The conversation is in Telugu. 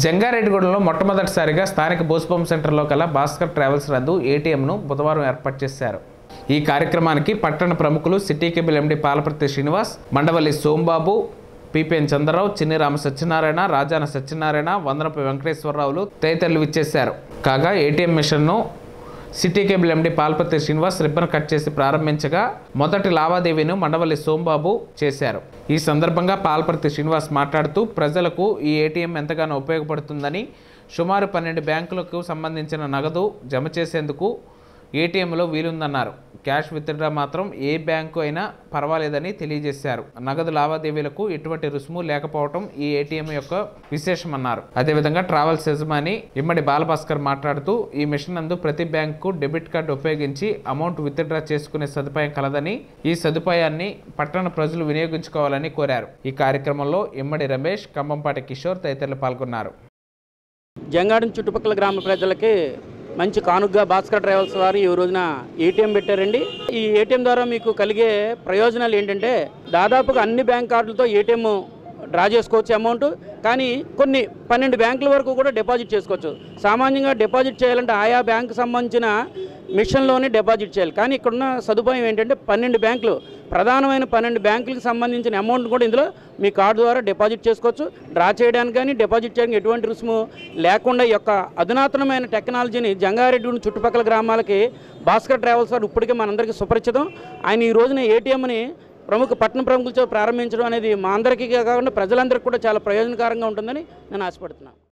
జంగారెడ్డిగూడెంలో మొట్టమొదటిసారిగా స్థానిక బోస్బొమ్మ సెంటర్లో కల భాస్కర్ ట్రావెల్స్ నందు ఏటీఎంను బుధవారం ఏర్పాటు చేశారు ఈ కార్యక్రమానికి పట్టణ ప్రముఖులు city cable MD Palaparthi Srinivas Mandavalli Sombabu PPN Chandrarao Chinni Rama Satyanarayana రాజాన Satyanarayana వందనపు వెంకటేశ్వరరావులు తదితరులు విచ్చేశారు కాగా ఏటీఎం మిషన్ను city cable MD Palpathi Srinivas ribbon cut చేసి ప్రారంభించగా మొదటి లావాదేవీని మండవల్లి సోంబాబు చేశారు ఈ సందర్భంగా పాల్పర్తి శ్రీనివాస్ మాట్లాడుతూ ప్రజలకు ఈ ఏటీఎం ఎంతగానో ఉపయోగపడుతుందని సుమారు పన్నెండు బ్యాంకులకు సంబంధించిన నగదు జమ చేసేందుకు ఏటీఎంలో వీలుందన్నారు క్యాష్ విత్డ్రా మాత్రం ఏ బ్యాంకు అయినా పర్వాలేదని తెలియజేశారు నగదు లావాదేవీలకు ఎటువంటి రుసుము లేకపోవడం ఈ ఏటీఎం యొక్క విశేషమన్నారు అదేవిధంగా ట్రావెల్స్ యజమాని ఇమ్మడి బాలభాస్కర్ మాట్లాడుతూ ఈ మిషన్ నందు ప్రతి బ్యాంకు డెబిట్ కార్డు ఉపయోగించి అమౌంట్ విత్డ్రా చేసుకునే సదుపాయం కలదని ఈ సదుపాయాన్ని పట్టణ ప్రజలు వినియోగించుకోవాలని కోరారు ఈ కార్యక్రమంలో ఇమ్మడి రమేష్ కంబంపాటి కిషోర్ తదితరులు పాల్గొన్నారు జంగాడం చుట్టుపక్కల గ్రామ ప్రజలకి మంచి కానుగ్గా భాస్కర్ ట్రావెల్స్ వారు ఈ రోజున ఏటీఎం పెట్టారండి ఈ ఏటీఎం ద్వారా మీకు కలిగే ప్రయోజనాలు ఏంటంటే దాదాపుగా అన్ని బ్యాంక్ కార్డులతో ఏటీఎం డ్రా చేసుకోవచ్చు అమౌంట్ కానీ కొన్ని పన్నెండు బ్యాంకుల వరకు కూడా డిపాజిట్ చేసుకోవచ్చు సామాన్యంగా డిపాజిట్ చేయాలంటే ఆయా బ్యాంకు సంబంధించిన మిషన్లోనే డిపాజిట్ చేయాలి కానీ ఇక్కడున్న సదుపాయం ఏంటంటే పన్నెండు బ్యాంకులు ప్రధానమైన పన్నెండు బ్యాంకులకు సంబంధించిన అమౌంట్ కూడా ఇందులో మీ కార్డు ద్వారా డిపాజిట్ చేసుకోవచ్చు డ్రా చేయడానికి కానీ డిపాజిట్ చేయడానికి ఎటువంటి రుసుము లేకుండా ఈ యొక్క అధునాతనమైన టెక్నాలజీని జంగారెడ్డి చుట్టుపక్కల గ్రామాలకి భాస్కర్ ట్రావెల్స్ వారు ఇప్పటికే మనందరికీ సుపరిచితం ఆయన ఈ రోజున ఏటీఎంని ప్రముఖ పట్టణ ప్రముఖులతో ప్రారంభించడం అనేది మా అందరికీ కాకుండా ప్రజలందరికీ కూడా చాలా ప్రయోజనకరంగా ఉంటుందని నేను ఆశపడుతున్నాను